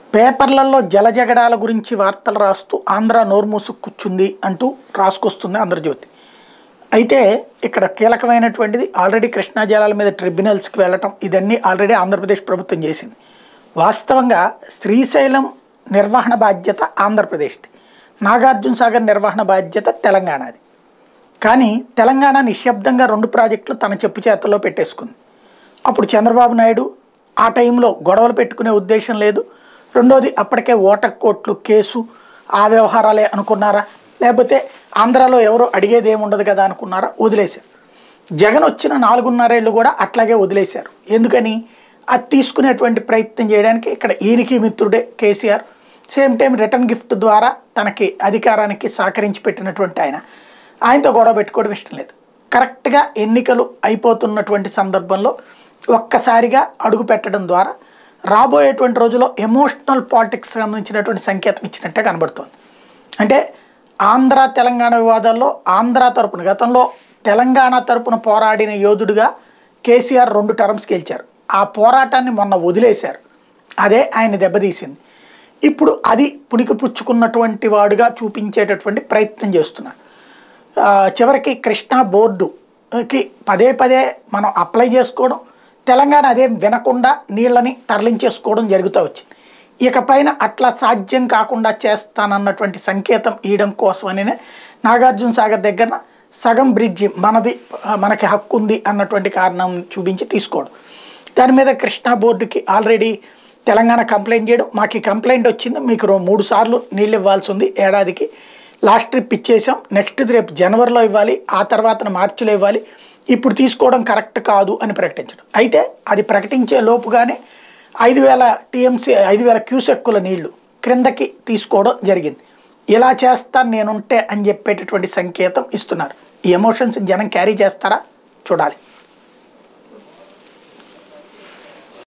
పేపర్లలో జలజగడాల గురించి వార్తలు రాస్తూ ఆంధ్ర నోర్మూసు కూర్చుంది అంటూ రాసుకొస్తుంది ఆంధ్రజ్యోతి అయితే ఇక్కడ కీలకమైనటువంటిది ఆల్రెడీ కృష్ణా జలాల మీద ట్రిబ్యునల్స్కి వెళ్ళటం ఇదన్నీ ఆల్రెడీ ఆంధ్రప్రదేశ్ ప్రభుత్వం చేసింది వాస్తవంగా శ్రీశైలం నిర్వహణ బాధ్యత ఆంధ్రప్రదేశ్ది నాగార్జున సాగర్ నిర్వహణ బాధ్యత తెలంగాణది కానీ తెలంగాణ నిశ్శబ్దంగా రెండు ప్రాజెక్టులు తన చెప్పు చేతల్లో పెట్టేసుకుంది అప్పుడు చంద్రబాబు నాయుడు ఆ టైంలో గొడవలు పెట్టుకునే ఉద్దేశం లేదు రెండోది అప్పటికే ఓటర్ కోట్లు కేసు ఆ వ్యవహారాలే అనుకున్నారా లేకపోతే ఆంధ్రాలో ఎవరు అడిగేది ఏముండదు కదా అనుకున్నారా వదిలేశారు జగన్ వచ్చిన నాలుగున్నరేళ్ళు కూడా అట్లాగే వదిలేశారు ఎందుకని అది తీసుకునేటువంటి ప్రయత్నం చేయడానికి ఇక్కడ ఈయనకి మిత్రుడే KCR same time return gift ద్వారా తనకి అధికారానికి సహకరించి పెట్టినటువంటి ఆయన ఆయనతో గొడవ పెట్టుకోవడం ఇష్టం లేదు కరెక్ట్గా ఎన్నికలు అయిపోతున్నటువంటి సందర్భంలో ఒక్కసారిగా అడుగు పెట్టడం ద్వారా రాబోయేటువంటి రోజుల్లో ఎమోషనల్ పాలిటిక్స్ సంబంధించినటువంటి సంకేతం ఇచ్చినట్టే కనబడుతోంది అంటే ఆంధ్ర తెలంగాణ వివాదాల్లో ఆంధ్ర తరపున గతంలో తెలంగాణ తరపున పోరాడిన యోధుడిగా కేసీఆర్ రెండు టర్మ్స్ గెలిచారు ఆ పోరాటాన్ని మొన్న వదిలేశారు అదే ఆయన దెబ్బతీసింది ఇప్పుడు అది పుణికి పుచ్చుకున్నటువంటి వాడుగా చూపించేటటువంటి ప్రయత్నం చేస్తున్నారు ఆ, చివరికి కృష్ణా బోర్డుకి పదే పదే మనం అప్లై చేసుకోవడం తెలంగాణ అదేం వినకుండా నీళ్ళని తరలించేసుకోవడం జరుగుతూ వచ్చింది ఇకపైన అట్లా సాధ్యం కాకుండా చేస్తానన్నటువంటి సంకేతం ఇవ్వడం కోసమని నాగార్జున సాగర్ దగ్గర సగం బ్రిడ్జి మనది ఆ, మనకి హక్కు ఉంది అన్నటువంటి కారణం చూపించి తీసుకోవడం దాని మీద కృష్ణా బోర్డుకి ఆల్రెడీ తెలంగాణ కంప్లైంట్ చేయడం మాకు ఈ కంప్లైంట్ వచ్చింది మీకు రో- మూడు సార్లు నీళ్ళు ఇవ్వాల్సి ఉంది ఏడాదికి లాస్ట్ ట్రిప్ ఇచ్చేసాం నెక్స్ట్ రేపు జనవరిలో ఇవ్వాలి ఆ తర్వాత మార్చిలో ఇవ్వాలి ఇప్పుడు తీసుకోవడం కరెక్ట్ కాదు అని ప్రకటించడం అయితే అది ప్రకటించే లోపుగానే ఐదు వేల టీఎంసీ ఐదు వేల క్యూసెక్కుల నీళ్లు క్రిందకి తీసుకోవడం జరిగింది ఇలా చేస్తాను నేనుంటే అని చెప్పేటటువంటి సంకేతం ఇస్తున్నారు ఈ ఎమోషన్స్ జనం క్యారీ చేస్తారా చూడాలి